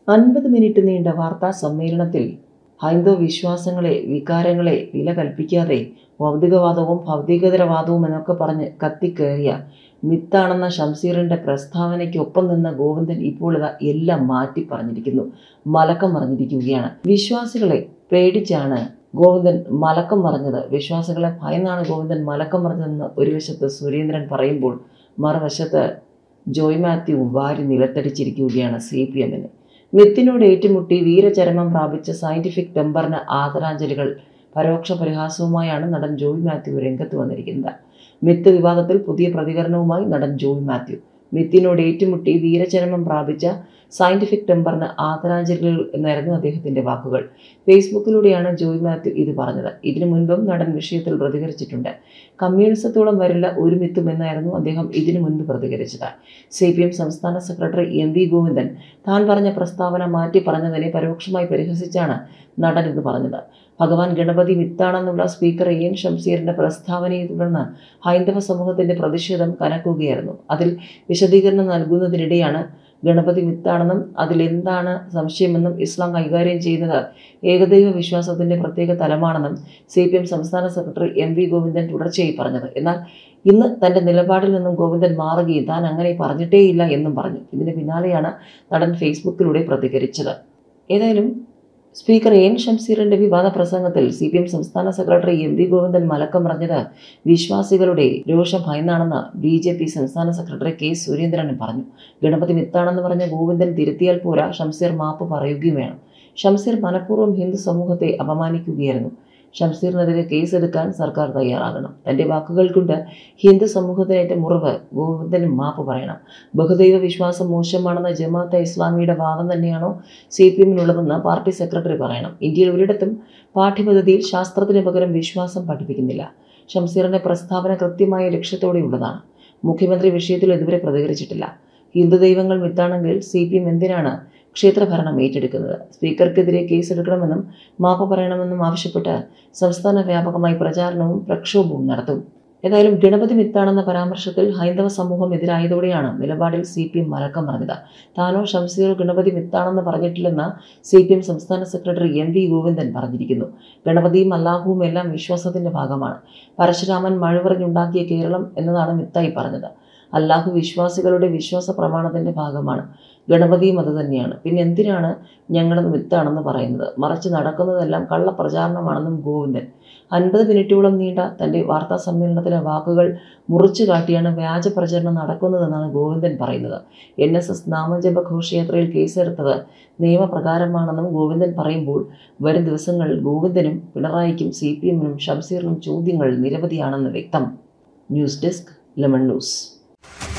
അൻപത് മിനിറ്റ് നീണ്ട വാർത്താ സമ്മേളനത്തിൽ ഹൈന്ദവ വിശ്വാസങ്ങളെ വികാരങ്ങളെ വില കൽപ്പിക്കാതെ ഭൗതികവാദവും ഭൗതികതരവാദവും എന്നൊക്കെ പറഞ്ഞ് കത്തിക്കേറിയ മിത്താണെന്ന ഷംസീറിന്റെ പ്രസ്താവനയ്ക്കൊപ്പം നിന്ന ഗോവിന്ദൻ ഇപ്പോൾ ഇതാ എല്ലാം മാറ്റി പറഞ്ഞിരിക്കുന്നു മലക്കം പറഞ്ഞിരിക്കുകയാണ് വിശ്വാസികളെ പേടിച്ചാണ് ഗോവിന്ദൻ മലക്കം പറഞ്ഞത് വിശ്വാസികളെ ഭയന്നാണ് ഗോവിന്ദൻ മലക്കം പറഞ്ഞതെന്ന് ഒരു വശത്ത് സുരേന്ദ്രൻ പറയുമ്പോൾ മറുവശത്ത് ജോയ് മാത്യു വാരി നിലത്തടിച്ചിരിക്കുകയാണ് സി പി എമ്മിന് മിത്തിനോട് ഏറ്റുമുട്ടി വീരചരമം പ്രാപിച്ച സയന്റിഫിക് ടെമ്പറിന് ആദരാഞ്ജലികൾ പരോക്ഷ പരിഹാസവുമായാണ് നടൻ ജോയ് മാത്യു രംഗത്ത് വന്നിരിക്കുന്നത് മിത്ത് വിവാദത്തിൽ പുതിയ പ്രതികരണവുമായി നടൻ ജോയ് മാത്യു മിത്തിനോട് ഏറ്റുമുട്ടി വീരചരമം പ്രാപിച്ച സയന്റിഫിക് ടെമ്പറിന് ആദരാഞ്ജലികൾ എന്നായിരുന്നു അദ്ദേഹത്തിന്റെ വാക്കുകൾ ഫേസ്ബുക്കിലൂടെയാണ് ജോയ് മാത്യു ഇത് പറഞ്ഞത് ഇതിനു മുൻപും നടൻ വിഷയത്തിൽ പ്രതികരിച്ചിട്ടുണ്ട് കമ്മ്യൂണിസത്തോളം വരില്ല ഒരു മിത്തും എന്നായിരുന്നു അദ്ദേഹം ഇതിനു മുൻപ് പ്രതികരിച്ചത് സി പി എം സംസ്ഥാന സെക്രട്ടറി എം വി ഗോവിന്ദൻ താൻ പറഞ്ഞ പ്രസ്താവന മാറ്റി പറഞ്ഞതിനെ പരോക്ഷമായി പരിഹസിച്ചാണ് നടൻ ഇത് പറഞ്ഞത് ഭഗവാൻ ഗണപതി മിത്താണെന്നുള്ള സ്പീക്കർ എൻ ഷംസീറിന്റെ പ്രസ്താവനയെ തുടർന്ന് ഹൈന്ദവ സമൂഹത്തിന്റെ പ്രതിഷേധം കനക്കുകയായിരുന്നു അതിൽ വിശദീകരണം നൽകുന്നതിനിടെയാണ് ഗണപതി മിത്താണെന്നും അതിലെന്താണ് സംശയമെന്നും ഇസ്ലാം കൈകാര്യം ചെയ്യുന്നത് ഏകദൈവ വിശ്വാസത്തിന്റെ പ്രത്യേക തലമാണെന്നും സി പി എം സംസ്ഥാന സെക്രട്ടറി എം വി ഗോവിന്ദൻ തുടർച്ചയായി പറഞ്ഞത് എന്നാൽ ഇന്ന് തന്റെ നിലപാടിൽ നിന്നും ഗോവിന്ദൻ മാറുകയും താൻ അങ്ങനെ പറഞ്ഞിട്ടേയില്ല എന്നും പറഞ്ഞു ഇതിന് പിന്നാലെയാണ് നടൻ ഫേസ്ബുക്കിലൂടെ പ്രതികരിച്ചത് ഏതായാലും സ്പീക്കർ എൻ ഷംസീറിന്റെ വിവാദ പ്രസംഗത്തിൽ സി പി എം സംസ്ഥാന സെക്രട്ടറി എം വി ഗോവിന്ദൻ മലക്കം പറഞ്ഞത് വിശ്വാസികളുടെ രോഷം ഭയന്നാണെന്ന് ബി ജെ പി സംസ്ഥാന സെക്രട്ടറി കെ സുരേന്ദ്രൻ പറഞ്ഞു ഗണപതി മിത്താണെന്ന് പറഞ്ഞ ഗോവിന്ദൻ തിരുത്തിയാൽ പോരാ ഷംസീർ മാപ്പ് പറയുകയും വേണം ഷംസീർ മനഃപൂർവ്വം ഹിന്ദു സമൂഹത്തെ അപമാനിക്കുകയായിരുന്നു ഷംസീറിനെതിരെ കേസെടുക്കാൻ സർക്കാർ തയ്യാറാകണം തന്റെ വാക്കുകൾ കൊണ്ട് ഹിന്ദു സമൂഹത്തിനേറ്റ മുറിവ് ഗോവിന്ദനും മാപ്പ് പറയണം ബഹുദൈവ വിശ്വാസം മോശമാണെന്ന ജമാഅത്തെ ഇസ്ലാമിയുടെ വാദം തന്നെയാണോ സി പി എമ്മിനുള്ളതെന്ന് പാർട്ടി സെക്രട്ടറി പറയണം ഇന്ത്യയിൽ ഒരിടത്തും പാഠ്യപദ്ധതിയിൽ ശാസ്ത്രത്തിന് പകരം വിശ്വാസം പഠിപ്പിക്കുന്നില്ല ഷംസീറിന്റെ പ്രസ്താവന കൃത്യമായ ലക്ഷ്യത്തോടെയുള്ളതാണ് മുഖ്യമന്ത്രി വിഷയത്തിൽ ഇതുവരെ പ്രതികരിച്ചിട്ടില്ല ഹിന്ദു ദൈവങ്ങൾ മിത്താണെങ്കിൽ സി പി എം എന്തിനാണ് ക്ഷേത്രഭരണം ഏറ്റെടുക്കുന്നത് സ്പീക്കർക്കെതിരെ കേസെടുക്കണമെന്നും മാപ്പ് പറയണമെന്നും ആവശ്യപ്പെട്ട് സംസ്ഥാന വ്യാപകമായി പ്രചാരണവും പ്രക്ഷോഭവും നടത്തും ഏതായാലും ഗണപതി മിത്താണെന്ന പരാമർശത്തിൽ ഹൈന്ദവ സമൂഹം എതിരായതോടെയാണ് നിലപാടിൽ സി പി എം മലക്കം പറഞ്ഞത് താനോ ഷംസീർ ഗണപതി മിത്താണെന്ന് പറഞ്ഞിട്ടില്ലെന്ന് സി പി എം സംസ്ഥാന സെക്രട്ടറി എം വി ഗോവിന്ദൻ പറഞ്ഞിരിക്കുന്നു ഗണപതിയും അല്ലാഹുവും എല്ലാം വിശ്വാസത്തിന്റെ ഭാഗമാണ് പരശുരാമൻ മഴവറിഞ്ഞുണ്ടാക്കിയ കേരളം എന്നതാണ് മിത്തായി പറഞ്ഞത് അല്ലാഹു വിശ്വാസികളുടെ വിശ്വാസ പ്രമാണത്തിന്റെ ഭാഗമാണ് ഗണപതിയും അത് തന്നെയാണ് പിന്നെ എന്തിനാണ് ഞങ്ങളത് മിത്താണെന്ന് പറയുന്നത് മറിച്ച് നടക്കുന്നതെല്ലാം കള്ളപ്രചാരണമാണെന്നും ഗോവിന്ദൻ അൻപത് മിനിറ്റോളം നീണ്ട തന്റെ വാർത്താ സമ്മേളനത്തിലെ വാക്കുകൾ മുറിച്ചു കാട്ടിയാണ് വ്യാജ പ്രചരണം നടക്കുന്നതെന്നാണ് ഗോവിന്ദൻ പറയുന്നത് എൻ എസ് എസ് നാമജപ ഘോഷയാത്രയിൽ കേസെടുത്തത് നിയമപ്രകാരമാണെന്നും ഗോവിന്ദൻ പറയുമ്പോൾ വരും ദിവസങ്ങളിൽ ഗോവിന്ദനും പിണറായിക്കും സി പി എമ്മിനും ഷംസീറിനും ചോദ്യങ്ങൾ നിരവധിയാണെന്ന് വ്യക്തം ന്യൂസ് ഡെസ്ക് ലെമൺ ന്യൂസ്